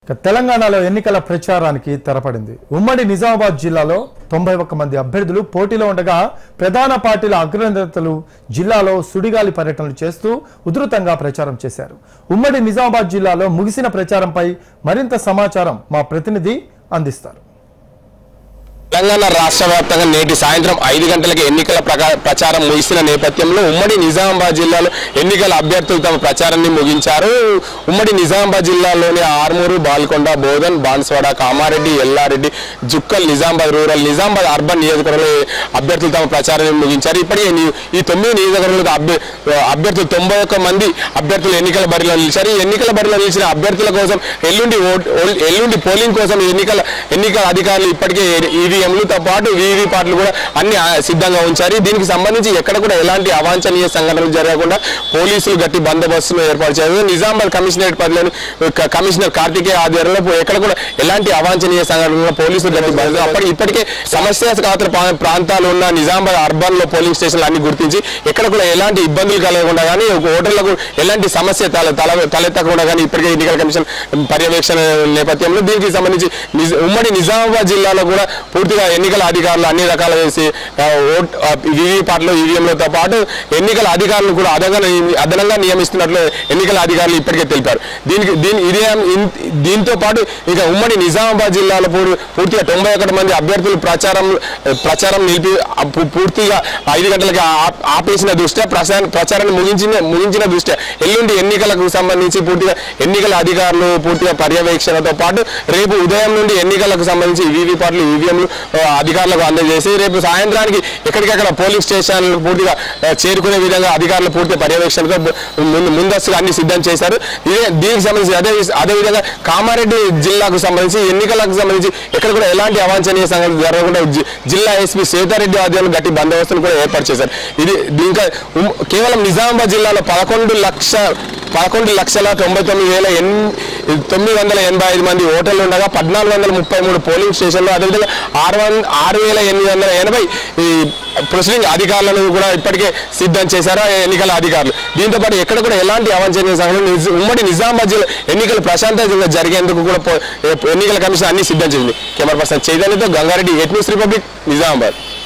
ఇక తెలంగాణలో ఎన్నికల ప్రచారానికి తెరపడింది ఉమ్మడి నిజామాబాద్ జిల్లాలో తొంభై ఒక్క మంది అభ్యర్థులు పోటీలో ఉండగా ప్రధాన పార్టీల అగ్రనేతలు జిల్లాలో సుడిగాలి పర్యటనలు చేస్తూ ఉధృతంగా ప్రచారం చేశారు ఉమ్మడి నిజామాబాద్ జిల్లాలో ముగిసిన ప్రచారంపై మరింత సమాచారం మా ప్రతినిధి అందిస్తారు తెలంగాణ రాష్ట్ర వ్యాప్తంగా నేటి సాయంత్రం ఐదు గంటలకి ఎన్నికల ప్రకా- ప్రచారం ముగిసిన నేపథ్యంలో ఉమ్మడి నిజామాబాద్ జిల్లాలో ఎన్నికల అభ్యర్థులు తమ ప్రచారాన్ని ముగించారు ఉమ్మడి నిజామాబాద్ జిల్లాలోని ఆర్మూరు బాల్కొండ బోధన్ బాన్స్వాడ కామారెడ్డి ఎల్లారెడ్డి జుక్కల్ నిజామాబాద్ రూరల్ నిజామాబాద్ అర్బన్ నియోజకవర్గంలో అభ్యర్థులు తమ ప్రచారాన్ని ముగించారు ఇప్పటికే ని- ఈ తొమ్మిది నియోజకవర్గాలకు అభ్య అభ్యర్థులు తొంభై ఒక్క మంది అభ్యర్థులు ఎన్నికల బరిలో నిలిచారు ఈ ఎన్నికల బరిలో నిలిచిన అభ్యర్థుల కోసం ఎల్లుండి ఓట్ ఓల్- ఎల్లుండి పోలింగ్ కోసం ఎన్నికల ఎన్నికల అధికారులు ఇప్పటికే ఈవీఎంలతో పాటు వీవీ పాటలు కూడా అన్ని ఆ, సిద్ధంగా ఉంచారు దీనికి సంబంధించి ఎక్కడ కూడా ఎలాంటి అవాంఛనీయ సంఘటనలు జరగకుండా పోలీసులు గట్టి బందోబస్తును ఏర్పాటు చేశారు నిజామాబాద్ కమిషనరేట్ పరిధిలోని క- కమిషనర్ కార్తికేయ ఆధ్వర్యంలో ఎక్కడ కూడా ఎలాంటి అవాంఛనీయ సంఘటనలు పోలీసులు గట్టి బంద అప్పటి ఇప్పటికే సమస్యాస్కాతర ప్రా- ప్రాంతాలు ఉన్న నిజామాబాద్ అర్బన్ లో పోలింగ్ స్టేషన్లు అన్ని గుర్తించి ఎక్కడ కూడా ఎలాంటి ఇబ్బందులు కలగకుండా కానీ ఒక ఓటర్లకు ఎలాంటి సమస్య తల తల తలెత్తకుండా కానీ ఇప్పటికే ఎన్నికల కమిషన్ పర్యవేక్షణ నేపథ్యంలో దీనికి సంబంధించి నిజ- ఉమ్మడి నిజామాబాద్ జిల్లాలో కూడా పూర్తిగా ఎన్నికల అధికారులు అన్ని రకాల చేసి ఆ, ఓట్ వీవీపాట్లో ఈవీఎంలతో పాటు ఎన్నికల అధికారులు కూడా అదనంగా నియమి- అదనంగా నియమిస్తున్నట్లు ఎన్నికల అధికారులు ఇప్పటికే తెలిపారు దీనికి దీని ఇదే ఇన్- దీంతో పాటు ఇక ఉమ్మడి నిజామాబాద్ జిల్లాలో పూర్- పూర్తిగా తొంభై ఒకటి మంది అభ్యర్థులు ప్రచారం ప్రచారం నిలిపి ఆ పూ- పూర్తిగా ఐదు గంటలకి ఆ- ఆపేసిన దృష్ట్యా ప్రచార ప్రచారాన్ని ముగించిన ముగించిన దృష్ట్యా ఎల్లుండి ఎన్నికలకు సంబంధించి పూర్తిగా ఎన్నికల అధికారులు పూర్తిగా పర్యవేక్షణతో పాటు రేపు ఉదయం నుండి ఎన్నికలకు సంబంధించి వీవీపాట్లు ఈవీఎంలు అధికారులకు అందజేసి రేపు సాయంత్రానికి ఎక్కడికక్కడ పోలింగ్ స్టేషన్లు పూర్తిగా ఆ, చేరుకునే విధంగా అధికారులు పూర్తి పర్యవేక్షణతో ముందు ముందస్తుగా అన్ని సిద్ధం చేశారు ఇదే దీనికి సంబంధించి అదే అదేవిధంగా కామారెడ్డి జిల్లాకు సంబంధించి ఎన్నికలకు సంబంధించి ఎక్కడ కూడా ఎలాంటి అవాంఛనీయ సంఘటన జరగకుండా జి- జిల్లా ఎస్పీ శ్వేతారెడ్డి ఆధ్వర్యంలో గట్టి బందోబస్తును కూడా ఏర్పాటు చేశారు ఇది ఇంకా ఉమ్- కేవలం నిజామాబాద్ జిల్లాలో పదకొండు లక్ష పదకొండు లక్షల తొంభై తొమ్మిది వేల ఎన్ తొమ్మిది వందల ఎనభై ఐదు మంది ఓటర్లు ఉండగా పద్నాలుగు వందల ముప్పై మూడు పోలింగ్ స్టేషన్లు అదేవిధంగా ఆరు వన్ ఆరు వేల ఎనిమిది వందల ఎనభై ఈ ప్రొసీడింగ్ అధికారులను కూడా ఇప్పటికే సిద్ధం చేశారు ఆ ఎన్నికల అధికారులు దీంతో పాటు ఎక్కడ కూడా ఎలాంటి అవాంఛనీయ సంఘటన నిజ- ఉమ్మడి నిజామాబాద్ జిల్లా ఎన్నికలు ప్రశాంతంగా జరిగేందుకు కూడా పో- ఎన్నికల కమిషన్ అన్ని సిద్ధం చేసింది కెమెరా పర్సన్ చైతన్యతో Gangareddy at News Republic Nizamabad